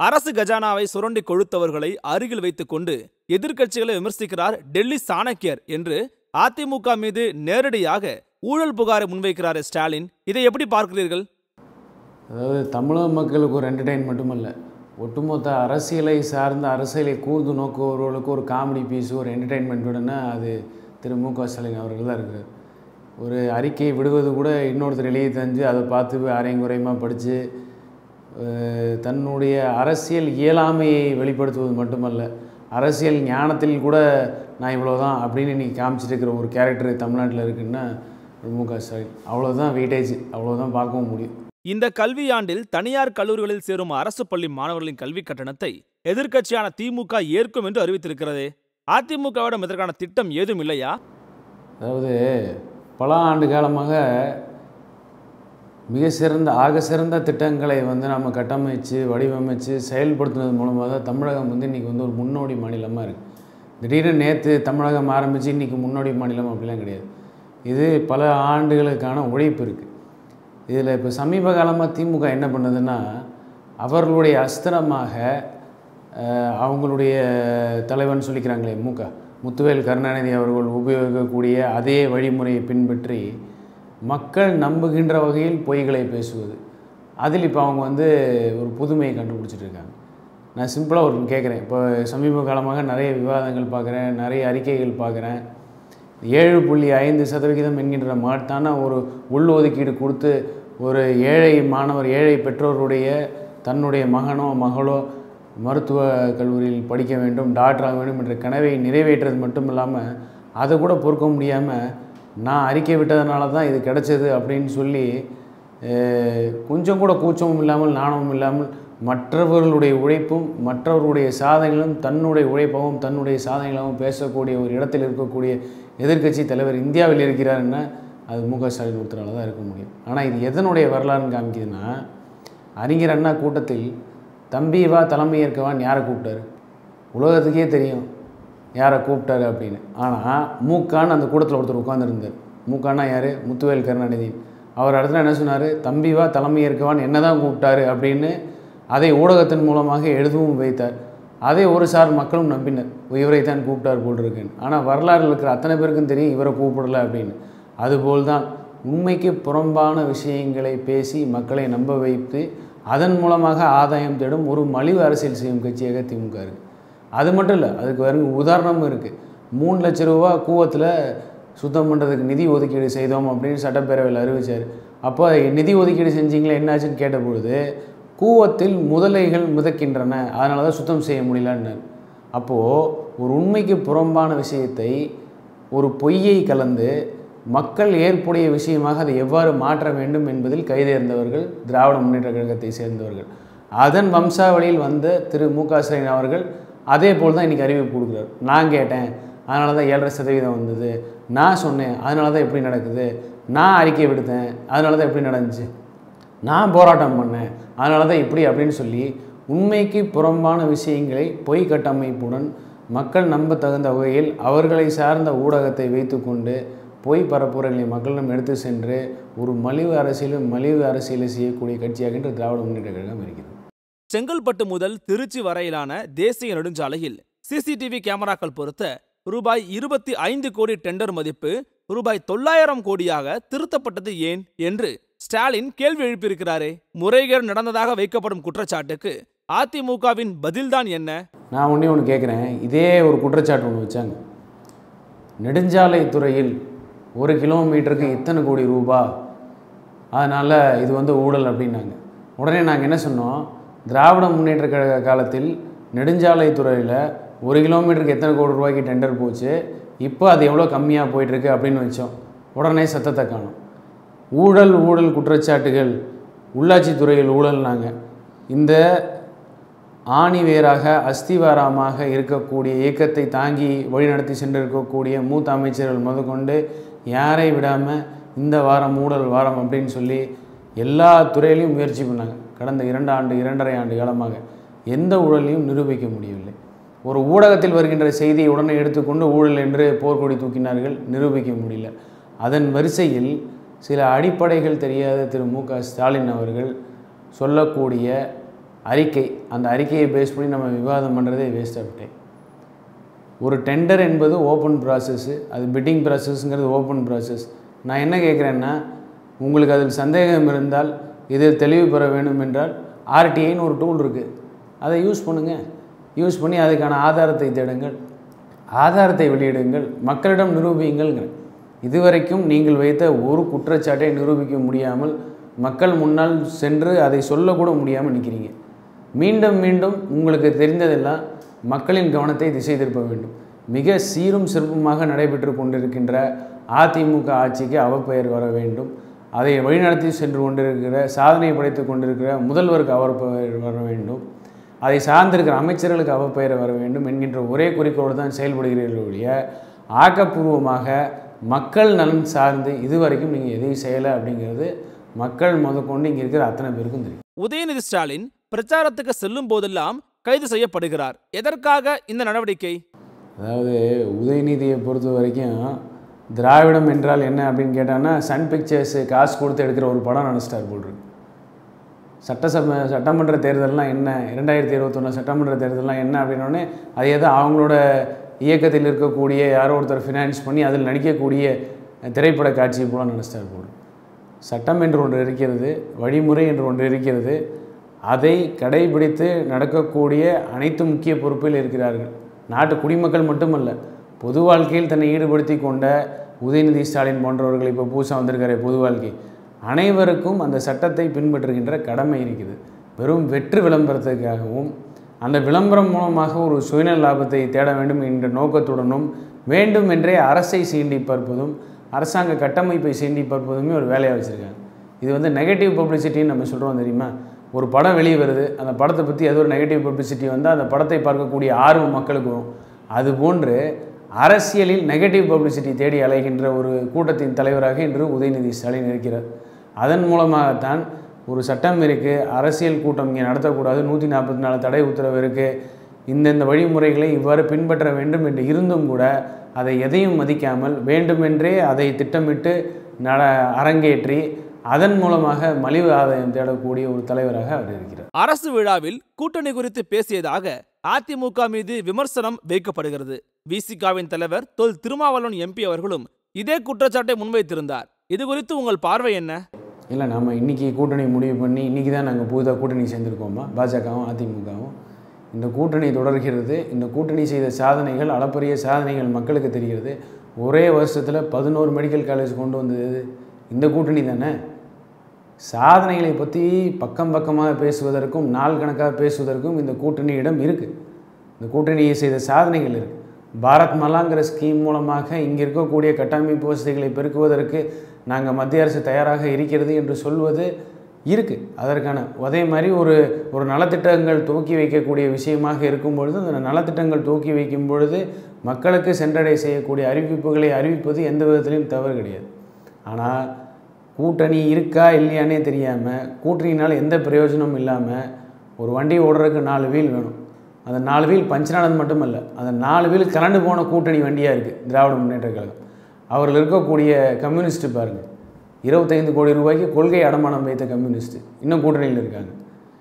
அரசு கஜானாவை சுரண்டி கொழுத்தவர்களை அருகில் வைத்துக்கொண்டு எதிர்க்கட்சிகளை விமர்சிக்கிறார் டெல்லி சாணக்கியர் என்று அதிமுக மீது நேரடியாக ஊழல் புகாரை முன்வைக்கிறார் ஸ்டாலின் இதை எப்படி பார்க்கிறீர்கள் அதாவது தமிழக மக்களுக்கு ஒரு என்டர்டெயின் மட்டுமல்ல ஒட்டுமொத்த அரசியலை சார்ந்த அரசியலை கூர்ந்து நோக்குபவர்களுக்கு ஒரு காமெடி பீஸ் ஒரு என்டர்டெயின்மெண்ட்டுடனே அது திரு மு க ஸ்டாலின் அவர்கள் தான் இருக்கிறார் ஒரு அறிக்கையை விடுவது கூட இன்னொருத்தர் எழுதி தந்து அதை பார்த்து அரையும் குறையுமா படித்து தன்னுடைய அரசியல் இயலாமையை வெளிப்படுத்துவது மட்டுமல்ல அரசியல் ஞானத்தில் கூட நான் இவ்வளோதான் அப்படின்னு இன்றைக்கி காமிச்சிட்டு இருக்கிற ஒரு கேரக்டர் தமிழ்நாட்டில் இருக்குன்னா மு க ஸ்டாலின் அவ்வளோதான் வெயிட்டேஜ் அவ்வளோதான் பார்க்கவும் முடியும் இந்த கல்வியாண்டில் தனியார் கல்லூரிகளில் சேரும் அரசு பள்ளி மாணவர்களின் கல்வி கட்டணத்தை எதிர்க்கட்சியான திமுக ஏற்கும் என்று அறிவித்திருக்கிறது அதிமுகவிடம் இதற்கான திட்டம் ஏதும் இல்லையா அதாவது பல ஆண்டு காலமாக மிக சிறந்த ஆக சிறந்த திட்டங்களை வந்து நம்ம கட்டமைச்சு வடிவமைச்சு செயல்படுத்துனது மூலமாக தான் தமிழகம் வந்து இன்றைக்கி வந்து ஒரு முன்னோடி மாநிலமாக இருக்குது திடீர்னு நேற்று தமிழகம் ஆரம்பித்து இன்றைக்கி முன்னோடி மாநிலம் அப்படிலாம் கிடையாது இது பல ஆண்டுகளுக்கான உழைப்பு இருக்குது இதில் இப்போ சமீப காலமாக திமுக என்ன பண்ணுதுன்னா அவர்களுடைய அஸ்திரமாக அஹ், அவங்களுடைய தலைவன் சொல்லிக்கிறாங்களே முக முத்துவேல் கருணாநிதி அவர்கள் உபயோகிக்கக்கூடிய அதே வழிமுறையை பின்பற்றி மக்கள் நம்புகின்ற வகையில் பொய்களை பேசுவது அதில் இப்போ அவங்க வந்து ஒரு புதுமையை கண்டுபிடிச்சிட்டு இருக்காங்க நான் சிம்பிளாக ஒரு கேட்குறேன் இப்போ சமீப காலமாக நிறைய விவாதங்கள் பார்க்குறேன் நிறைய அறிக்கைகள் பார்க்குறேன் ஏழு புள்ளி ஐந்து சதவிகிதம் என்கின்ற மாட்டான ஒரு உள் ஒதுக்கீடு கொடுத்து ஒரு ஏழை மாணவர் ஏழை பெற்றோருடைய தன்னுடைய மகனோ மகளோ மருத்துவ கல்லூரியில் படிக்க வேண்டும் டாக்டர் ஆக வேண்டும் என்ற கனவை நிறைவேற்றுறது மட்டும் இல்லாமல் அதை கூட பொறுக்க முடியாமல் நான் அறிக்கை விட்டதுனால தான் இது கிடைச்சது அப்படின்னு சொல்லி அஹ், கொஞ்சம் கூட கூச்சமும் இல்லாமல் நாணமும் இல்லாமல் மற்றவர்களுடைய உழைப்பும் மற்றவர்களுடைய சாதனைகளும் தன்னுடைய உழைப்பாகவும் தன்னுடைய சாதனைகளாகவும் பேசக்கூடிய ஒரு இடத்தில் இருக்கக்கூடிய எதிர்க்கட்சி தலைவர் இந்தியாவில் இருக்கிறாருன்னா அது மு க ஸ்டாலின் ஒருத்தரால தான் இருக்க முடியும் ஆனால் இது எதனுடைய வரலாறுன்னு காமிக்குதுன்னா அறிஞர் அண்ணா கூட்டத்தில் தம்பி வா தலைமை ஏற்கவான்னு யாரை கூப்பிட்டாரு உலகத்துக்கே தெரியும் யாரை கூப்பிட்டாரு அப்படின்னு ஆனால் மூக்கான்னு அந்த கூட்டத்தில் ஒருத்தர் உட்காந்துருந்தார் மூக்கானா யார் முத்துவேல் கருணாநிதி அவர் இடத்துல என்ன சொன்னார் தம்பி வா தலைமை ஏற்கவான்னு என்ன தான் கூப்பிட்டாரு அப்படின்னு அதை ஊடகத்தின் மூலமாக எழுதவும் வைத்தார் அதை ஒரு சார் மக்களும் நம்பினர் இவரை தான் கூப்பிட்டார் போல் இருக்குன்னு ஆனால் வரலாறுல இருக்கிற அத்தனை பேருக்கும் தெரியும் இவரை கூப்பிடல அப்படின்னு அதுபோல் தான் உண்மைக்கு புறம்பான விஷயங்களை பேசி மக்களை நம்ப வைத்து அதன் மூலமாக ஆதாயம் தேடும் ஒரு மலிவு அரசியல் செய்யும் கட்சியாக திமுக இருக்குது அது மட்டும் இல்லை அதுக்கு வேறு உதாரணமும் இருக்குது மூணு லட்ச ரூபா கூவத்தில் சுத்தம் பண்ணுறதுக்கு நிதி ஒதுக்கீடு செய்தோம் அப்படின்னு சட்டப்பேரவையில் அறிவித்தார் அப்போ நிதி ஒதுக்கீடு செஞ்சீங்களா என்னாச்சுன்னு கேட்டபொழுது கூவத்தில் முதலைகள் மிதக்கின்றன அதனால தான் சுத்தம் செய்ய முடியலன்னார் அப்போது ஒரு உண்மைக்கு புறம்பான விஷயத்தை ஒரு பொய்யை கலந்து மக்கள் ஏற்புடைய விஷயமாக அதை எவ்வாறு மாற்ற வேண்டும் என்பதில் கைதேர்ந்தவர்கள் திராவிட முன்னேற்ற கழகத்தை சேர்ந்தவர்கள் அதன் வம்சாவளியில் வந்த திரு மு க ஸ்டாலின் அவர்கள் அதே போல் தான் இன்றைக்கி அறிவிப்பு கொடுக்குறாரு நான் கேட்டேன் அதனால தான் ஏழரை சதவீதம் வந்தது நான் சொன்னேன் அதனால தான் எப்படி நடக்குது நான் அறிக்கை விடுத்தேன் அதனால தான் எப்படி நடந்துச்சு நான் போராட்டம் பண்ணேன் அதனால தான் இப்படி அப்படின்னு சொல்லி உண்மைக்கு புறம்பான விஷயங்களை பொய் கட்டமைப்புடன் மக்கள் நம்ப தகுந்த வகையில் அவர்களை சார்ந்த ஊடகத்தை வைத்துக்கொண்டு பொய் பரப்புரைகளை மக்களிடம் எடுத்து சென்று ஒரு மலிவு அரசியலும் மலிவு அரசியலை செய்யக்கூடிய கட்சியாக இன்று திராவிட முன்னேற்ற கழகம் இருக்கிறது செங்கல்பட்டு முதல் திருச்சி வரையிலான தேசிய நெடுஞ்சாலையில் சிசிடிவி கேமராக்கள் பொருத்த ரூபாய் இருபத்தி ஐந்து கோடி டெண்டர் மதிப்பு ரூபாய் தொள்ளாயிரம் கோடியாக திருத்தப்பட்டது ஏன் என்று ஸ்டாலின் கேள்வி எழுப்பியிருக்கிறாரே முறைகேடு நடந்ததாக வைக்கப்படும் குற்றச்சாட்டுக்கு அதிமுகவின் பதில்தான் என்ன நான் ஒன்றே ஒன்று கேட்குறேன் இதே ஒரு குற்றச்சாட்டு ஒன்று வச்சாங்க நெடுஞ்சாலை துறையில் ஒரு கிலோமீட்டருக்கு இத்தனை கோடி ரூபா அதனால் இது வந்து ஊழல் அப்படின்னாங்க உடனே நாங்கள் என்ன சொன்னோம் திராவிட முன்னேற்ற கழக காலத்தில் நெடுஞ்சாலை துறையில் ஒரு கிலோமீட்டருக்கு எத்தனை கோடி ரூபாய்க்கு டெண்டர் போச்சு இப்போ அது எவ்வளோ கம்மியாக போயிட்டுருக்கு அப்படின்னு வச்சோம் உடனே சத்தத்தை காணோம் ஊழல் ஊழல் குற்றச்சாட்டுகள் உள்ளாட்சி துறையில் ஊழல்னாங்க இந்த ஆணிவேராக அஸ்திவாரமாக இருக்கக்கூடிய இயக்கத்தை தாங்கி வழிநடத்தி சென்றிருக்கக்கூடிய மூத்த அமைச்சர்கள் முதற்கொண்டு யாரை விடாமல் இந்த வாரம் ஊழல் வாரம் அப்படின்னு சொல்லி எல்லா துறையிலையும் முயற்சி பண்ணாங்க கடந்த இரண்டு ஆண்டு இரண்டரை ஆண்டு காலமாக எந்த ஊழலையும் நிரூபிக்க முடியவில்லை ஒரு ஊடகத்தில் வருகின்ற செய்தியை உடனே எடுத்துக்கொண்டு ஊழல் என்று போர்க்கொடி தூக்கினார்கள் நிரூபிக்க முடியல அதன் வரிசையில் சில அடிப்படைகள் தெரியாத திரு மு க ஸ்டாலின் அவர்கள் சொல்லக்கூடிய அறிக்கை அந்த அறிக்கையை பேஸ் பண்ணி நம்ம விவாதம் பண்ணுறதே வேஸ்ட் ஆஃப் டைம் ஒரு டெண்டர் என்பது ஓப்பன் ப்ராசஸ்ஸு அது பிட்டிங் ப்ராசஸ்ங்கிறது ஓப்பன் ப்ராசஸ் நான் என்ன கேட்குறேன்னா உங்களுக்கு அதில் சந்தேகம் இருந்தால் இதில் தெளிவு பெற வேண்டும் என்றால் ஆர்டிஐன்னு ஒரு டூல் இருக்குது அதை யூஸ் பண்ணுங்கள் யூஸ் பண்ணி அதுக்கான ஆதாரத்தை தேடுங்கள் ஆதாரத்தை வெளியிடுங்கள் மக்களிடம் நிரூபியுங்கள்ங்கிற இதுவரைக்கும் நீங்கள் வைத்த ஒரு குற்றச்சாட்டை நிரூபிக்க முடியாமல் மக்கள் முன்னால் சென்று அதை சொல்லக்கூட முடியாமல் நிற்கிறீங்க மீண்டும் மீண்டும் உங்களுக்கு தெரிந்ததெல்லாம் மக்களின் கவனத்தை திசை திருப்ப வேண்டும் மிக சீரும் சிறப்புமாக நடைபெற்று கொண்டிருக்கின்ற அதிமுக ஆட்சிக்கு அவப்பெயர் வர வேண்டும் அதை வழிநடத்தி சென்று கொண்டிருக்கிற சாதனை படைத்து கொண்டிருக்கிற முதல்வருக்கு அவப்பெயர் வர வேண்டும் அதை சார்ந்திருக்கிற அமைச்சர்களுக்கு அவப்பெயர் வர வேண்டும் என்கின்ற ஒரே குறிக்கோடு தான் செயல்படுகிறீர்கள் ஒழிய ஆக்கப்பூர்வமாக மக்கள் நலன் சார்ந்து இதுவரைக்கும் நீங்கள் எதையும் செய்யலை அப்படிங்கிறது மக்கள் முதற்கொண்டு இங்கே இருக்கிற அத்தனை பேருக்கும் தெரியும் உதயநிதி ஸ்டாலின் பிரச்சாரத்துக்கு செல்லும் போதெல்லாம் கைது செய்யப்படுகிறார் எதற்காக இந்த நடவடிக்கை அதாவது உதயநிதியை பொறுத்த வரைக்கும் திராவிடம் என்றால் என்ன அப்படின்னு கேட்டான்னா சன் பிக்சர்ஸு காசு கொடுத்து எடுக்கிற ஒரு படம் நினச்சிட்டார் போல் இருக்கு சட்டசபை சட்டமன்ற தேர்தல்லாம் என்ன இரண்டாயிரத்தி இருபத்தொன்று சட்டமன்ற தேர்தல்லாம் என்ன அப்படின்னோடனே அது ஏதோ அவங்களோட இயக்கத்தில் இருக்கக்கூடிய யாரோ ஒருத்தர் ஃபினான்ஸ் பண்ணி அதில் நடிக்கக்கூடிய திரைப்பட காட்சி போல நினச்சிட்டார் போல் சட்டம் என்று ஒன்று இருக்கிறது வழிமுறை என்று ஒன்று இருக்கிறது அதை கடைபிடித்து நடக்கக்கூடிய அனைத்து முக்கிய பொறுப்பில் இருக்கிறார்கள் நாட்டு குடிமக்கள் மட்டுமல்ல பொது வாழ்க்கையில் தன்னை ஈடுபடுத்தி கொண்ட உதயநிதி ஸ்டாலின் போன்றவர்கள் இப்போ புதுசாக வந்திருக்கிற பொது வாழ்க்கை அனைவருக்கும் அந்த சட்டத்தை பின்பற்றுகின்ற கடமை இருக்குது வெறும் வெற்று விளம்பரத்துக்காகவும் அந்த விளம்பரம் மூலமாக ஒரு சுயநல லாபத்தை தேட வேண்டும் என்ற நோக்கத்துடனும் வேண்டும் என்றே அரசை சீண்டி பார்ப்பதும் அரசாங்க கட்டமைப்பை சீண்டி பார்ப்பதுமே ஒரு வேலையாக வச்சுருக்காங்க இது வந்து நெகட்டிவ் பப்ளிசிட்டின்னு நம்ம சொல்கிறோம் தெரியுமா ஒரு படம் வெளியே வருது அந்த படத்தை பற்றி ஏதோ ஒரு நெகட்டிவ் பப்ளிசிட்டி வந்தால் அந்த படத்தை பார்க்கக்கூடிய ஆர்வம் மக்களுக்கு வரும் அதுபோன்று அரசியலில் நெகட்டிவ் பப்ளிசிட்டி தேடி அலைகின்ற ஒரு கூட்டத்தின் தலைவராக இன்று உதயநிதி ஸ்டாலின் இருக்கிறார் அதன் மூலமாகத்தான் ஒரு சட்டம் இருக்குது அரசியல் கூட்டம் இங்கே நடத்தக்கூடாது நூற்றி நாற்பத்தி நாலு தடை உத்தரவு இருக்குது இந்தந்த வழிமுறைகளை இவ்வாறு பின்பற்ற வேண்டும் என்று இருந்தும் கூட அதை எதையும் மதிக்காமல் வேண்டுமென்றே அதை திட்டமிட்டு நட அரங்கேற்றி அதன் மூலமாக மலிவு ஆதாயம் தேடக்கூடிய ஒரு தலைவராக அவர் இருக்கிறார் அரசு விழாவில் கூட்டணி குறித்து பேசியதாக அதிமுக மீது விமர்சனம் வைக்கப்படுகிறது விசிகாவின் தலைவர் தொல் திருமாவளவன் எம்பி அவர்களும் இதே குற்றச்சாட்டை முன்வைத்திருந்தார் இது குறித்து உங்கள் பார்வை என்ன இல்லை நம்ம இன்றைக்கி கூட்டணி முடிவு பண்ணி இன்றைக்கி தான் நாங்கள் புதுதாக கூட்டணி சேர்ந்துருக்கோமா பாஜகவும் அதிமுகவும் இந்த கூட்டணி தொடர்கிறது இந்த கூட்டணி செய்த சாதனைகள் அளப்பரிய சாதனைகள் மக்களுக்கு தெரிகிறது ஒரே வருஷத்தில் பதினோரு மெடிக்கல் காலேஜ் கொண்டு வந்தது இந்த கூட்டணி தானே சாதனைகளை பற்றி பக்கம் பக்கமாக பேசுவதற்கும் நாள் கணக்காக பேசுவதற்கும் இந்த கூட்டணியிடம் இருக்குது இந்த கூட்டணியை செய்த சாதனைகள் இருக்குது பாரத் மலாங்கிற ஸ்கீம் மூலமாக இங்கே இருக்கக்கூடிய கட்டமைப்பு வசதிகளை பெருக்குவதற்கு நாங்கள் மத்திய அரசு தயாராக இருக்கிறது என்று சொல்வது இருக்குது அதற்கான அதே மாதிரி ஒரு ஒரு நலத்திட்டங்கள் துவக்கி வைக்கக்கூடிய விஷயமாக இருக்கும் பொழுது அந்த நலத்திட்டங்கள் துவக்கி வைக்கும் பொழுது மக்களுக்கு சென்றடை செய்யக்கூடிய அறிவிப்புகளை அறிவிப்பது எந்த விதத்திலையும் தவறு கிடையாது ஆனால் கூட்டணி இருக்கா இல்லையானே தெரியாமல் கூட்டணினால் எந்த பிரயோஜனமும் இல்லாமல் ஒரு வண்டி ஓடுறதுக்கு நாலு வீல் வேணும் அந்த நாலு வீல் பஞ்சனானது மட்டுமல்ல அந்த நாலு வீல் கலண்டு போன கூட்டணி வண்டியாக இருக்குது திராவிட முன்னேற்ற கழகம் அவர்கள் இருக்கக்கூடிய கம்யூனிஸ்ட் பாருங்கள் இருபத்தைந்து கோடி ரூபாய்க்கு கொள்கை அடமானம் வைத்த கம்யூனிஸ்ட் இன்னும் கூட்டணியில் இருக்காங்க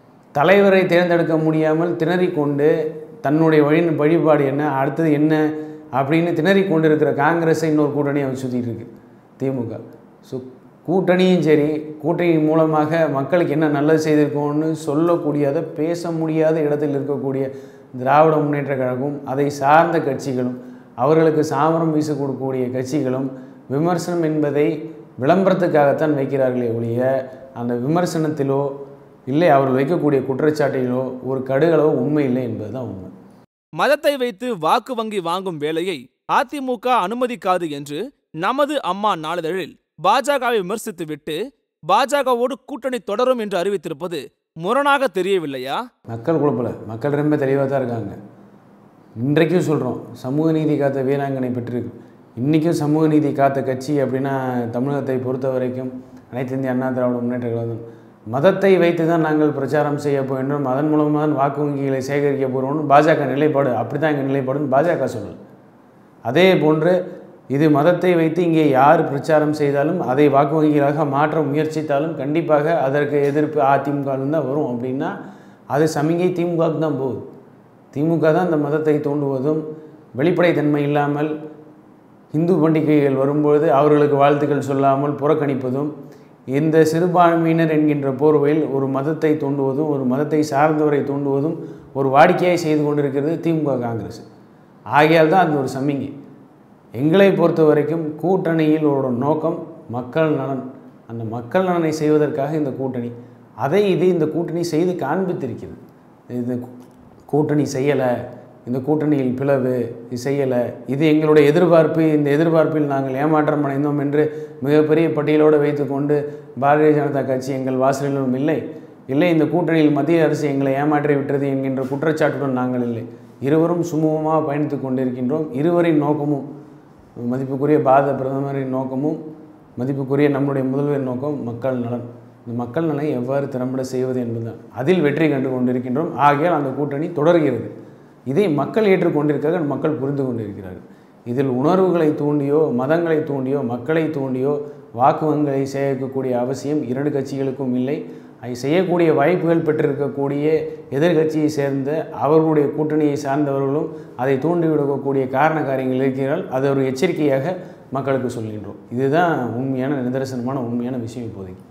தலைவரை தேர்ந்தெடுக்க முடியாமல் திணறிக் கொண்டு தன்னுடைய வழி வழிபாடு என்ன அடுத்தது என்ன அப்படின்னு திணறிக் கொண்டு இருக்கிற காங்கிரஸை இன்னொரு கூட்டணியை அவர் சுற்றிட்டு இருக்கு திமுக ஸோ கூட்டணியும் சரி கூட்டணி மூலமாக மக்களுக்கு என்ன நல்லது செய்திருக்கோம்னு சொல்லக்கூடியத பேச முடியாத இடத்தில் இருக்கக்கூடிய திராவிட முன்னேற்ற கழகம் அதை சார்ந்த கட்சிகளும் அவர்களுக்கு சாமரம் வீச கொடுக்கக்கூடிய கட்சிகளும் விமர்சனம் என்பதை விளம்பரத்துக்காகத்தான் வைக்கிறார்களே ஒழிய அந்த விமர்சனத்திலோ இல்லை அவர்கள் வைக்கக்கூடிய குற்றச்சாட்டிலோ ஒரு கடுகளவோ உண்மை இல்லை என்பதுதான் உண்மை மதத்தை வைத்து வாக்கு வங்கி வாங்கும் வேலையை அதிமுக அனுமதிக்காது என்று நமது அம்மா நாளிதழில் பாஜகவை விமர்சித்துவிட்டு பாஜகவோடு கூட்டணி தொடரும் என்று அறிவித்திருப்பது முரணாக தெரியவில்லையா மக்கள் குழப்பல மக்கள் ரொம்ப தெளிவாக தான் இருக்காங்க இன்றைக்கும் சொல்கிறோம் சமூக நீதி காத்த வீராங்கனை பெற்றிருக்கு இன்றைக்கும் சமூக நீதி காத்த கட்சி அப்படின்னா தமிழகத்தை பொறுத்த வரைக்கும் அனைத்து இந்திய அண்ணா திராவிட முன்னேற்ற கழகம் மதத்தை வைத்து தான் நாங்கள் பிரச்சாரம் செய்ய போகின்றோம் அதன் மூலமாக தான் வாக்கு வங்கிகளை சேகரிக்க போகிறோம்னு பாஜக நிலைப்பாடு அப்படி தான் எங்கள் நிலைப்பாடுன்னு பாஜக சொல்லல் அதே போன்று இது மதத்தை வைத்து இங்கே யார் பிரச்சாரம் செய்தாலும் அதை வாக்கு வங்கிகளாக மாற்ற முயற்சித்தாலும் கண்டிப்பாக அதற்கு எதிர்ப்பு அதிமுகவிலும் தான் வரும் அப்படின்னா அது சமிகை திமுகவுக்கு தான் போகுது திமுக தான் இந்த மதத்தை தூண்டுவதும் வெளிப்படைத்தன்மை இல்லாமல் இந்து பண்டிகைகள் வரும்பொழுது அவர்களுக்கு வாழ்த்துக்கள் சொல்லாமல் புறக்கணிப்பதும் இந்த சிறுபான்மையினர் என்கின்ற போர்வையில் ஒரு மதத்தை தூண்டுவதும் ஒரு மதத்தை சார்ந்தவரை தூண்டுவதும் ஒரு வாடிக்கையாய் செய்து கொண்டிருக்கிறது திமுக காங்கிரஸ் ஆகையால் தான் அந்த ஒரு சமிங்கை எங்களை பொறுத்த வரைக்கும் கூட்டணியில் ஒரு நோக்கம் மக்கள் நலன் அந்த மக்கள் நலனை செய்வதற்காக இந்த கூட்டணி அதை இது இந்த கூட்டணி செய்து காண்பித்திருக்கிறது இது கூட்டணி செய்யலை இந்த கூட்டணியில் பிளவு இது செய்யலை இது எங்களுடைய எதிர்பார்ப்பு இந்த எதிர்பார்ப்பில் நாங்கள் ஏமாற்றம் அடைந்தோம் என்று மிகப்பெரிய பட்டியலோடு வைத்துக்கொண்டு பாரதிய ஜனதா கட்சி எங்கள் வாசலிலும் இல்லை இல்லை இந்த கூட்டணியில் மத்திய அரசு எங்களை ஏமாற்றி விட்டது என்கின்ற குற்றச்சாட்டுடன் நாங்கள் இல்லை இருவரும் சுமூகமாக பயணித்து கொண்டிருக்கின்றோம் இருவரின் நோக்கமும் மதிப்புக்குரிய பாரத பிரதமரின் நோக்கமும் மதிப்புக்குரிய நம்முடைய முதல்வர் நோக்கம் மக்கள் நலன் இந்த மக்கள் நலனை எவ்வாறு திறம்பட செய்வது என்பதுதான் அதில் வெற்றி கண்டு கொண்டிருக்கின்றோம் ஆகையால் அந்த கூட்டணி தொடர்கிறது இதை மக்கள் ஏற்றுக்கொண்டிருக்காக மக்கள் புரிந்து கொண்டிருக்கிறார்கள் இதில் உணர்வுகளை தூண்டியோ மதங்களை தூண்டியோ மக்களை தூண்டியோ வாக்கு வங்கிகளை சேர்க்கக்கூடிய அவசியம் இரண்டு கட்சிகளுக்கும் இல்லை அதை செய்யக்கூடிய வாய்ப்புகள் பெற்றிருக்கக்கூடிய எதிர்கட்சியை சேர்ந்த அவர்களுடைய கூட்டணியை சார்ந்தவர்களும் அதை தூண்டிவிடக்கூடிய காரண காரியங்கள் இருக்கிறால் அது ஒரு எச்சரிக்கையாக மக்களுக்கு சொல்கின்றோம் இதுதான் உண்மையான நிதர்சனமான உண்மையான விஷயம் இப்போதைக்கு